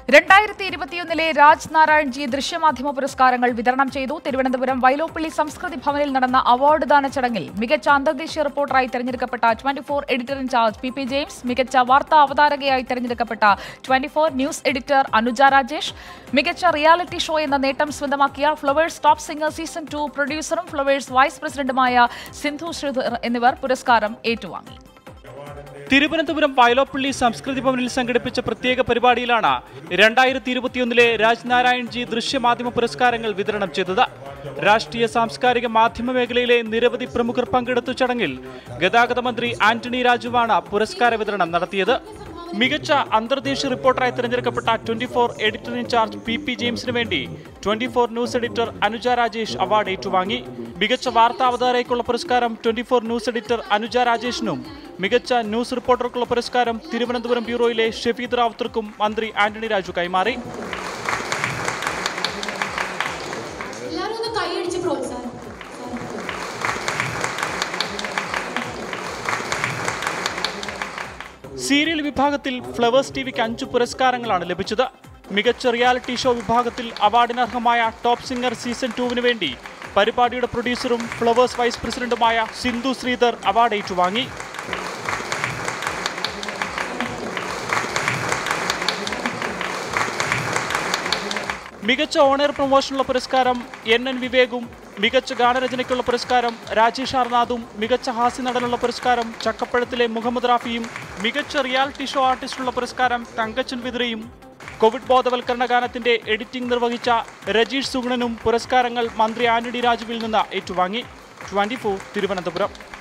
രണ്ടായിരത്തി ഇരുപത്തിയൊന്നിലെ രാജ് നാരായൺ ജി ദൃശ്യമാധ്യമ പുരസ്കാരങ്ങൾ വിതരണം ചെയ്തു തിരുവനന്തപുരം വൈലോപ്പിള്ളി സംസ്കൃതി ഭവനിൽ നടന്ന അവാർഡ് ദാന ചടങ്ങിൽ മികച്ച അന്തർദേശീയ റിപ്പോർട്ടറായി തെരഞ്ഞെടുക്കപ്പെട്ട twenty four editor in charge P P James മികച്ച വാർത്താ അവതാരകയായി തെരഞ്ഞെടുക്കപ്പെട്ട twenty four news editor Anuja Rajesh മികച്ച റിയാലിറ്റി ഷോ എന്ന നേട്ടം സ്വന്തമാക്കിയ Flowers top singer season two പ്രൊഡ്യൂസറും ഫ്ലവേഴ്സ് വൈസ് പ്രസിഡന്റുമായ സിന്ധു ശ്രീധർ എന്നിവർ പുരസ്കാരം ഏറ്റുവാങ്ങി തിരുവനന്തപുരം വയലോപ്പള്ളി സംസ്കൃതി ഭവനിൽ സംഘടിപ്പിച്ച പ്രത്യേക പരിപാടിയിലാണ് രണ്ടായിരത്തി ഇരുപത്തിയൊന്നിലെ രാജ്നാരായൺ ജി ദൃശ്യമാധ്യമ പുരസ്കാരങ്ങൾ വിതരണം ചെയ്തത് രാഷ്ട്രീയ സാംസ്കാരിക മാധ്യമ മേഖലയിലെ നിരവധി പ്രമുഖർ പങ്കെടുത്ത ചടങ്ങിൽ ഗതാഗത മന്ത്രി ആന്റണി രാജുവാണ് പുരസ്കാര വിതരണം നടത്തിയത് മികച്ച അന്തർദേശീയ റിപ്പോർട്ടറായി തിരഞ്ഞെടുക്കപ്പെട്ട twenty four editor in charge P P ജെയിംസിന് വേണ്ടി twenty four news editor Anuja Rajesh award ഏറ്റുവാങ്ങി മികച്ച വാർത്താ അവതാരകയ്ക്കുള്ള പുരസ്കാരം twenty four news editor Anuja രാജേഷിനും മികച്ച ന്യൂസ് റിപ്പോർട്ടർക്കുള്ള പുരസ്കാരം തിരുവനന്തപുരം ബ്യൂറോയിലെ ഷെഫീദ് റാവുത്തർക്കും മന്ത്രി ആന്റണി രാജു കൈമാറി എല്ലാവരും ഒന്ന് കൈയടിച്ച് പ്രോത്സാഹിപ്പിക്കും സീരിയൽ വിഭാഗത്തിൽ ഫ്ലവേഴ്സ് ടിവിക്ക് അഞ്ച് പുരസ്കാരങ്ങളാണ് ലഭിച്ചത് മികച്ച റിയാലിറ്റി ഷോ വിഭാഗത്തിൽ അവാർഡിനർഹമായ ടോപ്പ് സിംഗർ സീസൺ ടുവിന് വേണ്ടി പരിപാടിയുടെ പ്രൊഡ്യൂസറും ഫ്ലവേഴ്സ് വൈസ് പ്രസിഡന്റുമായ സിന്ധു ശ്രീധർ അവാർഡ് ഏറ്റുവാങ്ങി മികച്ച ഓണർ പ്രൊമോഷനുള്ള പുരസ്കാരം എൻ എൻ വിവേകും മികച്ച ഗാനരചനയ്ക്കുള്ള പുരസ്കാരം രാജേഷ് ആർനാഥും മികച്ച ഹാസ്യ നടനുള്ള പുരസ്കാരം ചക്കപ്പഴത്തിലെ മുഹമ്മദ് റാഫിയും മികച്ച റിയാലിറ്റി ഷോ ആർട്ടിസ്റ്റുള്ള പുരസ്കാരം തങ്കച്ചൻ വിദ്രയും കോവിഡ് ബോധവൽക്കരണ ഗാനത്തിന്റെ എഡിറ്റിംഗ് നിർവഹിച്ച രജീഷ് സുഗുണനും പുരസ്കാരങ്ങൾ മന്ത്രി ആന്റണി രാജുവിൽ നിന്ന് ഏറ്റുവാങ്ങി ട്വന്റി തിരുവനന്തപുരം